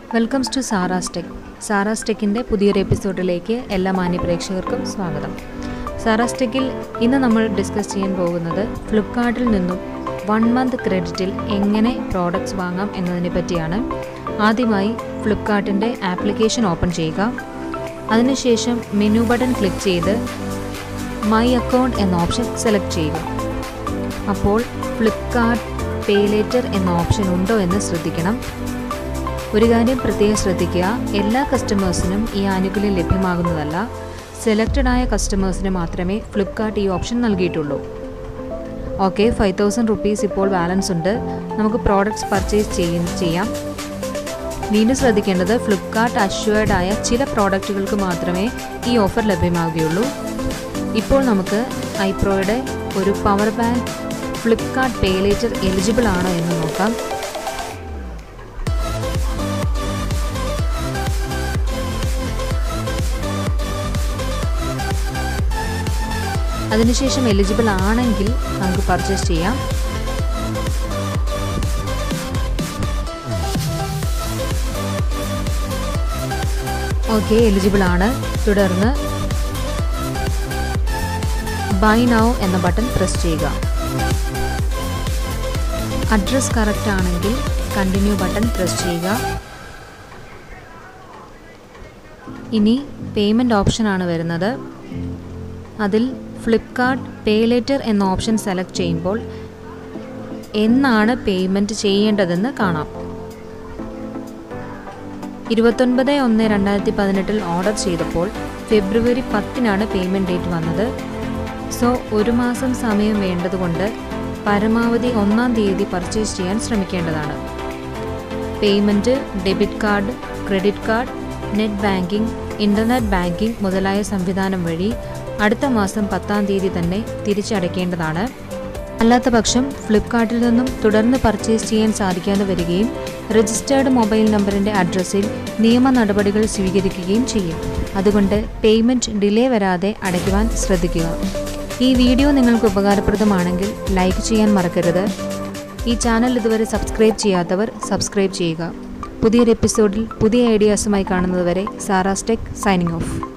welcomes to Sara's Tech സാറാസ് ടെക്കിൻ്റെ പുതിയൊരു എപ്പിസോഡിലേക്ക് എല്ലാ മാന്യ പ്രേക്ഷകർക്കും സ്വാഗതം സാറാസ് ടെക്കിൽ ഇന്ന് നമ്മൾ ഡിസ്കസ് ചെയ്യാൻ പോകുന്നത് ഫ്ലിപ്കാർട്ടിൽ നിന്നും വൺ മന്ത് ക്രെഡിറ്റിൽ എങ്ങനെ പ്രോഡക്റ്റ്സ് വാങ്ങാം എന്നതിനെ പറ്റിയാണ് ആദ്യമായി ഫ്ലിപ്കാർട്ടിൻ്റെ ആപ്ലിക്കേഷൻ ഓപ്പൺ ചെയ്യുക അതിനുശേഷം മെനു ബട്ടൺ ക്ലിക്ക് ചെയ്ത് മൈ അക്കൗണ്ട് എന്ന ഓപ്ഷൻ സെലക്ട് ചെയ്യുക അപ്പോൾ ഫ്ലിപ്കാർട്ട് പേ ലേറ്റർ എന്ന ഓപ്ഷൻ ഉണ്ടോ എന്ന് ശ്രദ്ധിക്കണം ഒരു കാര്യം പ്രത്യേകം ശ്രദ്ധിക്കുക എല്ലാ കസ്റ്റമേഴ്സിനും ഈ ആനുകൂല്യം ലഭ്യമാകുന്നതല്ല സെലക്റ്റഡ് ആയ കസ്റ്റമേഴ്സിന് മാത്രമേ ഫ്ലിപ്കാർട്ട് ഈ ഓപ്ഷൻ നൽകിയിട്ടുള്ളൂ ഓക്കെ ഫൈവ് തൗസൻഡ് റുപ്പീസ് ഇപ്പോൾ ബാലൻസ് ഉണ്ട് നമുക്ക് പ്രോഡക്റ്റ്സ് പർച്ചേസ് ചെയ്യ ചെയ്യാം വീണ്ടും ശ്രദ്ധിക്കേണ്ടത് ഫ്ലിപ്കാർട്ട് അഷ്വേർഡ് ആയ ചില പ്രോഡക്റ്റുകൾക്ക് മാത്രമേ ഈ ഓഫർ ലഭ്യമാവുകയുള്ളൂ ഇപ്പോൾ നമുക്ക് ഐപ്രോയുടെ ഒരു power bank Flipkart pay later eligible ആണോ എന്ന് നോക്കാം അതിനുശേഷം എലിജിബിൾ ആണെങ്കിൽ നമുക്ക് പർച്ചേസ് ചെയ്യാം ഓക്കെ എലിജിബിൾ ആണ് തുടർന്ന് ബൈ നൗ എന്ന ബട്ടൺ പ്രസ് ചെയ്യുക അഡ്രസ് കറക്റ്റ് ആണെങ്കിൽ കണ്ടിന്യൂ ബട്ടൺ പ്രസ് ചെയ്യുക ഇനി പേയ്മെൻറ്റ് ഓപ്ഷനാണ് വരുന്നത് അതിൽ ഫ്ലിപ്കാർട്ട് പേ ലേറ്റർ എന്ന ഓപ്ഷൻ സെലക്ട് ചെയ്യുമ്പോൾ എന്നാണ് പേയ്മെൻറ്റ് ചെയ്യേണ്ടതെന്ന് കാണാം ഇരുപത്തൊൻപത് ഒന്ന് രണ്ടായിരത്തി പതിനെട്ടിൽ ഓർഡർ ചെയ്തപ്പോൾ ഫെബ്രുവരി പത്തിനാണ് പേയ്മെൻറ്റ് ഡേറ്റ് വന്നത് സോ ഒരു മാസം സമയം വേണ്ടതുകൊണ്ട് പരമാവധി ഒന്നാം തീയതി പർച്ചേസ് ചെയ്യാൻ ശ്രമിക്കേണ്ടതാണ് payment debit card credit card net banking internet banking മുതലായ സംവിധാനം വഴി അടുത്ത മാസം പത്താം തീയതി തന്നെ തിരിച്ചടയ്ക്കേണ്ടതാണ് അല്ലാത്ത പക്ഷം ഫ്ലിപ്കാർട്ടിൽ നിന്നും തുടർന്ന് പർച്ചേസ് ചെയ്യാൻ സാധിക്കാതെ വരികയും രജിസ്റ്റേർഡ് മൊബൈൽ നമ്പറിൻ്റെ അഡ്രസ്സിൽ നിയമ നടപടികൾ സ്വീകരിക്കുകയും ചെയ്യും അതുകൊണ്ട് പേയ്മെൻറ്റ് ഡിലേ വരാതെ അടയ്ക്കുവാൻ ശ്രദ്ധിക്കുക ഈ വീഡിയോ നിങ്ങൾക്ക് ഉപകാരപ്രദമാണെങ്കിൽ ലൈക്ക് ചെയ്യാൻ മറക്കരുത് ഈ ചാനൽ ഇതുവരെ സബ്സ്ക്രൈബ് ചെയ്യാത്തവർ സബ്സ്ക്രൈബ് ചെയ്യുക പുതിയൊരു എപ്പിസോഡിൽ പുതിയ ഐഡിയാസുമായി കാണുന്നതുവരെ സാറാസ് ടെക് സൈനിങ് ഓഫ്